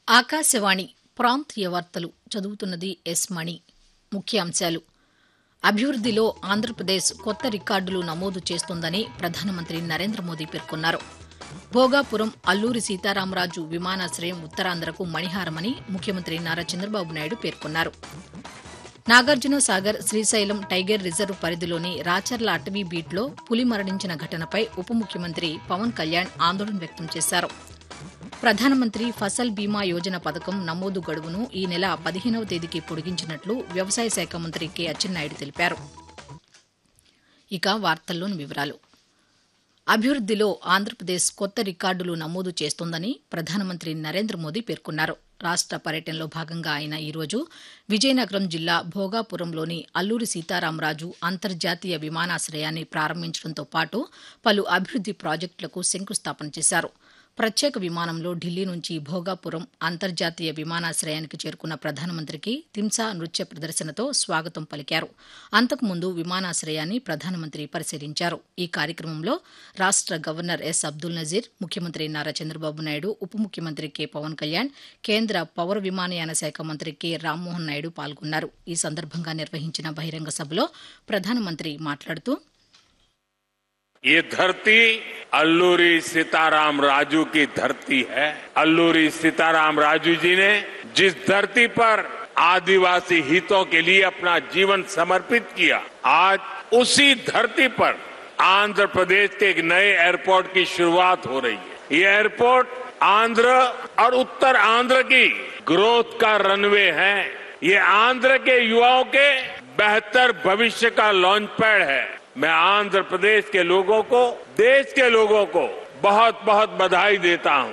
ఆకాశవాణి ప్రాంతీయ వార్తలు చదువుతున్నది ఎస్ మణి ముఖ్యాంశాలు అభివృద్దిలో ఆంధ్రప్రదేశ్ కొత్త రికార్డులు నమోదు చేస్తోందని ప్రధానమంత్రి నరేంద్ర మోదీ పేర్కొన్నారు భోగాపురం అల్లూరి సీతారామరాజు విమానాశ్రయం ఉత్తరాంధ్రకు మణిహారమని ముఖ్యమంత్రి నారా చంద్రబాబు నాయుడు పేర్కొన్నారు నాగార్జున సాగర్ శ్రీశైలం టైగర్ రిజర్వ్ పరిధిలోని రాచర్ల అటవీ బీట్లో పులి మరణించిన ఘటనపై ఉప ముఖ్యమంత్రి పవన్ కళ్యాణ్ ఆందోళన వ్యక్తం చేశారు ప్రధానమంత్రి ఫసల్ బీమా యోజన పథకం నమోదు గడువును ఈ నెల పదిహేనవ తేదీకి పొడిగించినట్లు వ్యవసాయ శాఖ మంత్రి కె అచ్చెన్నాయుడు తెలిపారు ఇక వార్తల్లోని వివరాలు అభివృద్దిలో ఆంధ్రప్రదేశ్ కొత్త రికార్డులు నమోదు చేస్తోందని ప్రధానమంత్రి నరేంద్ర మోదీ పేర్కొన్నారు రాష్ట పర్యటనలో భాగంగా ఆయన ఈరోజు విజయనగరం జిల్లా భోగాపురంలోని అల్లూరి సీతారామరాజు అంతర్జాతీయ విమానాశ్రయాన్ని ప్రారంభించడంతో పాటు పలు అభివృద్ది ప్రాజెక్టులకు శంకుస్థాపన చేశారు ప్రత్యేక విమానంలో ఢిల్లీ నుంచి భోగాపురం అంతర్జాతీయ విమానాశ్రయానికి చేరుకున్న ప్రధానమంత్రికి తింసా నృత్య ప్రదర్శనతో స్వాగతం పలికారు అంతకుముందు విమానాశ్రయాన్ని ప్రధానమంత్రి పరిశీలించారు ఈ కార్యక్రమంలో రాష్ట గవర్నర్ ఎస్ అబ్దుల్ నజీర్ ముఖ్యమంత్రి నారా చంద్రబాబు నాయుడు ఉప ముఖ్యమంత్రి కె పవన్ కళ్యాణ్ కేంద్ర పౌర విమానయాన శాఖ మంత్రి కె రామ్మోహన్ నాయుడు పాల్గొన్నారు ఈ సందర్భంగా నిర్వహించిన బహిరంగ సభలో ప్రధానమంత్రి మాట్లాడుతూ ये धरती अल्लूरी सीताराम राजू की धरती है अल्लूरी सीताराम राजू जी ने जिस धरती पर आदिवासी हितों के लिए अपना जीवन समर्पित किया आज उसी धरती पर आंध्र प्रदेश के एक नए एयरपोर्ट की शुरुआत हो रही है ये एयरपोर्ट आंध्र और उत्तर आंध्र की ग्रोथ का रनवे है ये आंध्र के युवाओं के बेहतर भविष्य का लॉन्च पैड है मैं आंध्र प्रदेश के लोगों को देश के लोगों को बहुत बहुत बधाई देता हूं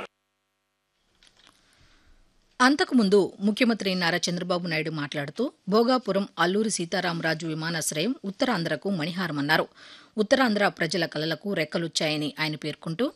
అంతకుముందు ముఖ్యమంత్రి నారా చంద్రబాబు నాయుడు మాట్లాడుతూ భోగాపురం అల్లూరి సీతారామరాజు విమానాశ్రయం ఉత్తరాంధ్రకు మణిహారమన్నారు ఉత్తరాంధ్ర ప్రజల కలలకు రెక్కలొచ్చాయని ఆయన పేర్కొంటూ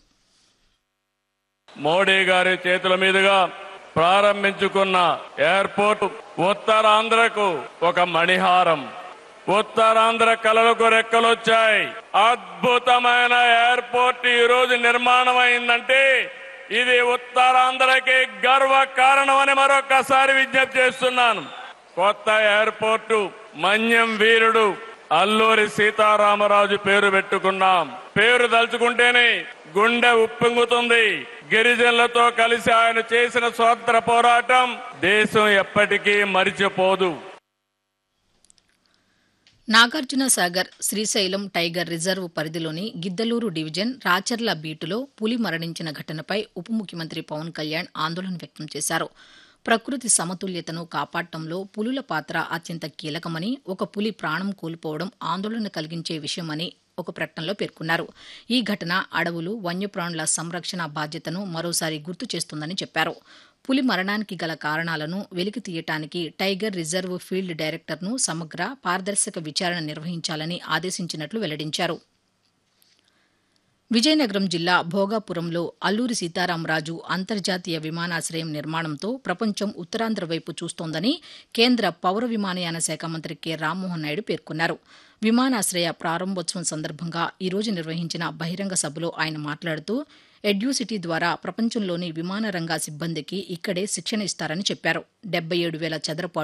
మోడీ గారి చేతుల మీదుగా ప్రారంభించుకున్న ఎయిర్పోర్ట్ ఉత్తరాంధ్రకు ఒక మణిహారం ఉత్తరాంధ్ర కళలకు రెక్కలొచ్చాయి అద్భుతమైన ఎయిర్పోర్ట్ ఈ రోజు నిర్మాణం అయిందంటే ఇది ఉత్తరాంధ్రకి గర్వ కారణమని మరొకసారి విజ్ఞప్తి చేస్తున్నాను కొత్త ఎయిర్పోర్టు మన్యం వీరుడు అల్లూరి సీతారామరాజు పేరు పెట్టుకున్నాం పేరు తలుచుకుంటేనే గుండె ఉప్పొంగుతుంది గిరిజనులతో కలిసి ఆయన చేసిన స్వాతంత్ర పోరాటం దేశం ఎప్పటికీ మరిచిపోదు నాగార్జున సాగర్ శ్రీశైలం టైగర్ రిజర్వ్ పరిధిలోని గిద్దలూరు డివిజన్ రాచర్ల బీటులో పులి మరణించిన ఘటనపై ఉప ముఖ్యమంత్రి పవన్ కళ్యాణ్ ఆందోళన వ్యక్తం చేశారు ప్రకృతి సమతుల్యతను కాపాడటంలో పులుల పాత్ర అత్యంత కీలకమని ఒక పులి ప్రాణం కోల్పోవడం ఆందోళన కలిగించే విషయమని ఒక ప్రకటనలో పేర్కొన్నారు ఈ ఘటన అడవులు వన్యప్రాణుల సంరక్షణ బాధ్యతను మరోసారి గుర్తు చేస్తుందని చెప్పారు పులి మరణానికి గల కారణాలను వెలికి తీయటానికి టైగర్ రిజర్వ్ ఫీల్డ్ డైరెక్టర్ను సమగ్ర పారదర్శక విచారణ నిర్వహించాలని ఆదేశించినట్లు వెల్లడించారు విజయనగరం జిల్లా భోగాపురంలో అల్లూరి సీతారామరాజు అంతర్జాతీయ విమానాశ్రయం నిర్మాణంతో ప్రపంచం ఉత్తరాంధ్ర వైపు చూస్తోందని కేంద్ర పౌర విమానయాన శాఖ మంత్రి కె రామ్మోహన్ నాయుడు పేర్కొన్నారు విమానాశ్రయ ప్రారంభోత్సవం సందర్భంగా ఈరోజు నిర్వహించిన బహిరంగ సభలో ఆయన మాట్లాడుతూ ఎడ్యూసిటీ ద్వారా ప్రపంచంలోని విమాన రంగ సిబ్బందికి ఇక్కడే శిక్షణ ఇస్తారని చెప్పారు డెబ్బై ఏడు వేల చదరపు